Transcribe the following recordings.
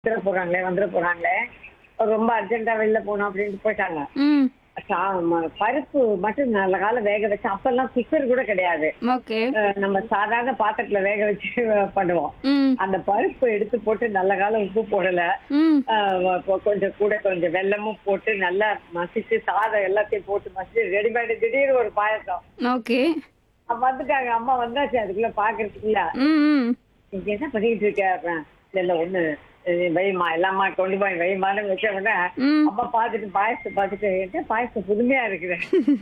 வந்துட போறாங்களே வந்துட போறாங்களே ரொம்ப அர்ஜென்ட்டா வெளில போகணும் அப்படின்ட்டு போயிட்டாங்க ம் சா- ம- பருப்பு மட்டும் நல்ல காலம் வேக வச்சு அப்பெல்லாம் குக்கர் கூட கிடையாது ஓகே அஹ் நம்ம சாதாரண பாத்திரத்துல வேக வச்சு பண்ணுவோம் ம் அந்த பருப்பு எடுத்து போட்டு நல்ல காலம் உப்பு போடல ம் அஹ் வ- கொஞ்சம் கூட கொஞ்சம் வெல்லமும் போட்டு நல்லா மசிச்சு சாதம் எல்லாத்தையும் போட்டு மசிச்சு ரெடிமேடு திடீர்னு ஒரு பாயசம் ஓகே அப்ப வந்துட்டாங்க அம்மா வந்தாச்சு அதுக்குள்ள பாக்குறதுக்குள்ள ம் ம் நீங்க என்ன பண்ணிட்டு இருக்க அப்புறம், இல்ல இல்ல ஒண்ணு இது வைமா எல்லாமா கொண்டு போய் வைமான்னு வச்ச உடனே ம் அம்மா பாத்துட்டு பாயசத்தை பாத்துட்டு என்ன பாயசம் புதுமையா இருக்குது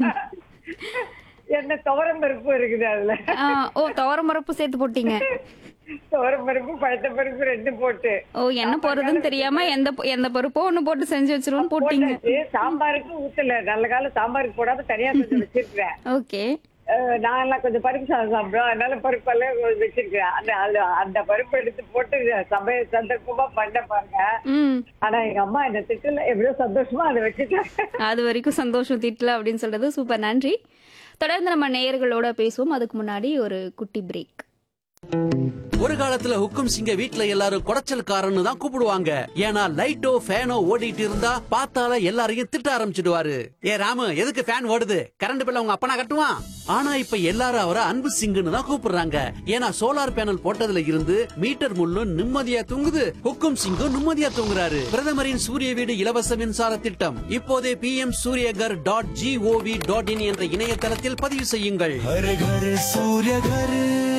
என்ன துவரம் பருப்பு இருக்குது அதுல ஆ, ஓ துவரம் பருப்பு சேர்த்து போட்டீங்க துவரம் பருப்பு பழுத்த பருப்பு ரெண்டு போட்டு ஓ என்ன போறதுன்னு தெரியாம எந்த ப- எந்த பருப்போ ஒண்ணு போட்டு செஞ்சு வச்சிருவோம் போட்டீங்க போட்டாச்சு. சாம்பாருக்கு ஊத்தல நல்ல காலம் சாம்பாருக்கு போடாம தனியா கொஞ்சம் வச்சிருக்கிறேன் ஓகே அஹ் நான் எல்லாம் கொஞ்சம் பருப்பு சாதம் சாப்பிடுவோம் அதனால பருப்பெல்லாம் கொஞ்சம் வச்சிருக்கேன் அந்த அந்த அந்த பருப்பு எடுத்து போட்டு சமையல் சந்தர்ப்பமா பண்ண பாருங்க ம் ஆனா எங்க அம்மா என்ன திட்டல எப்படியோ சந்தோஷமா அதை வச்சுட்டாங்க அது வரைக்கும் சந்தோஷம் திட்டல அப்படின்னு சொல்றது சூப்பர் நன்றி தொடர்ந்து நம்ம நேயர்களோட பேசுவோம் அதுக்கு முன்னாடி ஒரு குட்டி பிரேக் ஒரு காலத்துல ஹுக்கும் சிங்க வீட்ல எல்லாரும் குடைச்சல்காரன்னு தான் கூப்பிடுவாங்க ஏன்னா லைட்டோ ஃபேனோ ஓடிட்டு இருந்தா பார்த்தால எல்லாரையும் திட்ட ஆரம்பிச்சிடுவாரு ஏ ராமு எதுக்கு ஃபேன் ஓடுது கரண்ட் பில்ல உங்க அப்பனா கட்டுவான் ஆனா இப்ப எல்லாரும் அவரை அன்பு சிங்குன்னு தான் கூப்பிடுறாங்க ஏன்னா சோலார் பேனல் போட்டதுல இருந்து மீட்டர் முள்ளும் நிம்மதியா தூங்குது ஹுக்கும் சிங்கும் நிம்மதியா தூங்குறாரு பிரதமரின் சூரிய வீடு இலவச மின்சார திட்டம் இப்போதே P M Suryaghar dot G O V dot in என்ற இணையதளத்தில் பதிவு செய்யுங்கள் हर घर सूर्य घर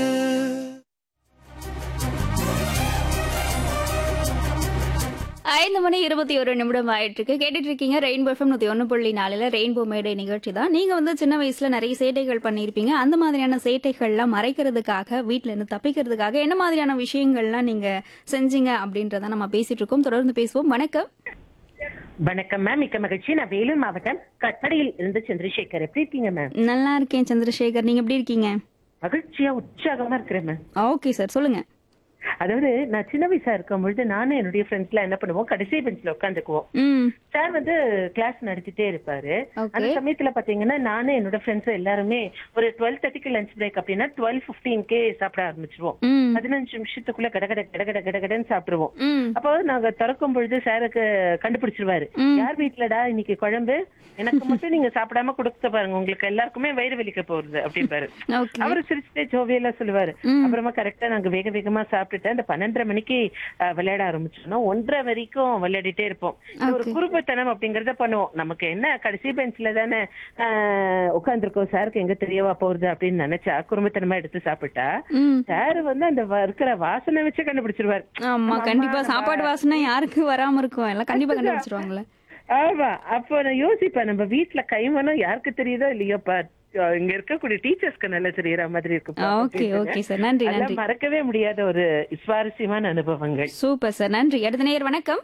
ஐந்து மணி இருபத்தி ஒரு நிமிடம் ஆயிட்டு இருக்கு கேட்டுட்டு இருக்கீங்க ரெயின்போ எஃப்எம் நூத்தி ஒன்னு புள்ளி நாலுல ரெயின்போ மேடை நிகழ்ச்சி தான் நீங்க வந்து சின்ன வயசுல நிறைய சேட்டைகள் பண்ணியிருப்பீங்க அந்த மாதிரியான சேட்டைகள்லாம் மறைக்கிறதுக்காக வீட்ல இருந்து தப்பிக்கிறதுக்காக என்ன மாதிரியான விஷயங்கள்லாம் நீங்க செஞ்சீங்க அப்படின்றத நம்ம பேசிட்டு இருக்கோம் தொடர்ந்து பேசுவோம் வணக்கம் வணக்கம் மேம் மிக்க மகிழ்ச்சி நான் வேலூர் மாவட்டம் கட்படியில் இருந்து சந்திரசேகர் எப்படி இருக்கீங்க மேம் நல்லா இருக்கேன் சந்திரசேகர் நீங்க எப்படி இருக்கீங்க மகிழ்ச்சியா உற்சாகமா இருக்கிறேன் மேம் ஓகே சார் சொல்லுங்க அதாவது நான் சின்ன வயசா இருக்கும் பொழுது நானும் என்னுடைய ஃப்ரெண்ட்ஸ்லாம் என்ன பண்ணுவோம் கடைசி பெஞ்ச்ல உட்காந்துக்குவோம் ம் சார் வந்து கிளாஸ் நடத்திட்டே இருப்பாரு Okay. அந்த சமயத்துல பாத்தீங்கன்னா நானும் என்னோட ஃப்ரெண்ட்ஸ் எல்லாருமே ஒரு டுவெல் தேர்ட்டிக்கு லஞ்ச் பிரேக் அப்படின்னா டுவெல் பிப்டீன்கே சாப்பிட ஆரம்பிச்சிருவோம் ம் பதினஞ்சு நிமிஷத்துக்குள்ள கடகட கடகட கடகடன்னு சாப்பிடுவோம் ம் அப்போ நாங்க திறக்கும் பொழுது சாருக்கு கண்டுபிடிச்சிருவாரு ம். யார் வீட்டுலடா இன்னைக்கு குழம்பு எனக்கு மட்டும் நீங்க சாப்பிடாம கொடுத்த பாருங்க உங்களுக்கு எல்லாருக்குமே வயிறு வலிக்க போறது அப்படிம்பாரு ஓகே அவரு சிரிச்சுட்டே ஜோவியெல்லாம் சொல்லுவாரு ம். அப்புறமா கரெக்டா நாங்க வேக வேகமா சாப்பிட்டுட்டு அந்த பன்னெண்டரை மணிக்கு அஹ், விளையாட ஆரம்பிச்சோம் ஒன்றரை வரைக்கும் விளையாடிட்டே இருப்போம் இது ஒரு Okay. குறும்புத்தனம் அப்படிங்கறத பண்ணுவோம் நமக்கு என்ன கடைசி பெஞ்ச்ல தானே உட்காந்துருக்கோம் சாருக்கு எங்க தெரியவா போறது அப்படின்னு நினைச்சா குறும்புத்தனமா எடுத்து சாப்பிட்டா ம் சார் வந்து அந்த வ- இருக்கிற வாசனை வச்சு கண்டுபிடிச்சிருவாரு ஆமா ஆமா, கண்டிப்பா நம்ம- சாப்பாடு வாசனை யாருக்கு வராம இருக்கும் எல்லாம் கண்டிப்பா கண்டுபிடிச்சிருவாங்கல்ல ஆமா அப்போ நான் யோசிப்பேன் நம்ம வீட்டுல கைமணம் யாருக்கு தெரியுதோ இல்லையோப்பா அஹ் இங்க இருக்கக்கூடிய டீச்சர்ஸ்க்கு நல்லா தெரியற மாதிரி இருக்கு ஓகே ஓகே சார் நன்றி நன்றி அதெல்லாம் மறக்கவே முடியாத ஒரு சுவாரஸ்யமான அனுபவங்கள் சூப்பர் சார் நன்றி அடுத்த நேயர் வணக்கம்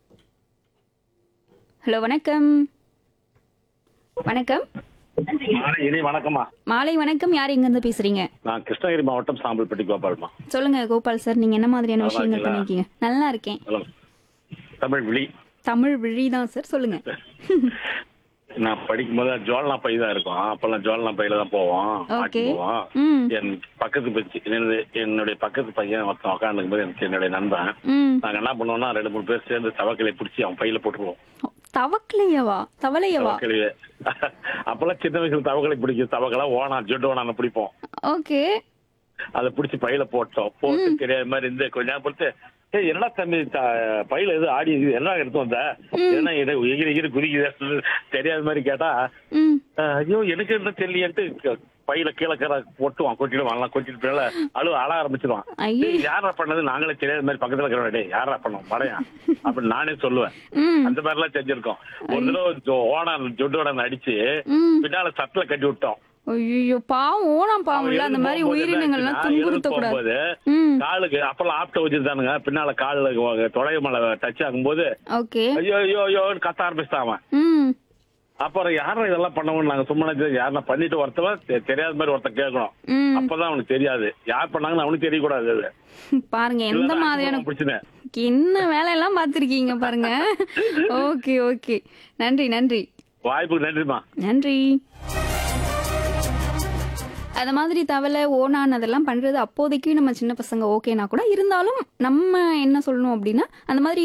ஹலோ வணக்கம் வணக்கம் மாலை இனி வணக்கம்மா மாலை வணக்கம் யார் எங்க இருந்து பேசுறீங்க நான் கிருஷ்ணகிரி மாவட்டம் சாம்பல்பட்டி கோபால்மா சொல்லுங்க கோபால் சார் நீங்க என்ன மாதிரியான நல்லா விஷயங்கள் இருக்கீங்களா? பண்ணிருக்கீங்க நல்லா இருக்கேன் ஹலோ தமிழ் விழி தமிழ் விழி தான் சார் சொல்லுங்க நான் படிக்கும்போது ஜோல்னா பை தான் இருக்கும் அப்பெல்லாம் ஜோல்னா பையில தான் போவோம் Okay. ஆக்கி போவோம் ம் என் பக்கத்து பெஞ்சு என்னது என்னுடைய பக்கத்து பையன் ஒருத்தன் உட்காந்துக்கும் போது எனக்கு என்னுடைய நண்பன் ம் நாங்க என்ன பண்ணுவோம்னா ரெண்டு மூணு பேர் சேர்ந்து தவக்கலை பிடிச்சி அவன் பையில போட்டுருவோம் தவக்கலையவா தவளையவா தவக்கலையே அப்பெல்லாம் சின்ன வயசுல தவக்கலை பிடிக்கும் தவக்கலை ஓனா ஜொட்டு ஓனான்னு பிடிப்போம் ஓகே அதை பிடிச்சி பையில போட்டோம் போட்டு தெரியாத மாதிரி இருந்து கொஞ்ச நேரம் பொறுத்து ஏய் என்னடா தம்பி த- பையில எது ஆடி இருக்குது என்ன எடுத்து வந்த என்ன இது எகிரி எகிரி குதிக்குது தெரியாத மாதிரி கேட்டா ம் அஹ், ஐயோ எனக்கு என்ன தெரியலையன்ட்டு க- பையில கீழே கீழே கொட்டுவான் கொட்டிடுவான் எல்லாம் கொட்டிட்டு போயில அழு அழ ஆரம்பிச்சிருவான் ஐயே. "டேய், யாரா பண்ணது நாங்களே தெரியாத மாதிரி பக்கத்துல இருக்கிறவங்க டேய் யாரா பண்ணோம் படையா அப்படின்னு நானே சொல்லுவேன் ம் அந்த மாதிரி எல்லாம் செஞ்சிருக்கோம் ஒரு தடவை ஜோ- ஓடான் ஜொட்டோடான் அடிச்சு ம் பின்னால சட்டில கட்டி விட்டோம் ஐயோ பாவம் ஓனாம் பாவம் இல்ல அந்த மாதிரி உயிரினங்கள்லாம் துன்புறுத்த கூடாது போகும்போது ம் காலுக்கு அப்பெல்லாம் ஆப்ட வச்சிருந்தானுங்க பின்னால காலில் தொடைய மலை டச் ஆகும்போது ஓகே ஐயோ ஐயோ ஐயோன்னு கத்த ஆரம்பிச்சிட்டான் அவன் ம் அப்புறம் யாரும் இதெல்லாம் பண்ணவும் நாங்க சும்மா யாரா பண்ணிட்டு ஒருத்தவன் தெ- தெரியாத மாதிரி ஒருத்தன் கேட்கணும் ம் அப்பதான் அவனுக்கு தெரியாது யார் பண்ணாங்கன்னு அவனுக்கு தெரியக்கூடாது அது பாருங்க எந்த இல்லைன்னா மாதிரியான பிரச்சனை என்ன வேலையெல்லாம் பார்த்துருக்கீங்க பாருங்க ஓகே ஓகே நன்றி நன்றி வாய்ப்புக்கு நன்றிமா நன்றி அந்த மாதிரி தவளை ஓனான் அதெல்லாம் பண்றது அப்போதைக்கு நம்ம சின்ன பசங்க ஓகேனா கூட இருந்தாலும் நம்ம என்ன சொல்லணும் அப்படின்னா அந்த மாதிரி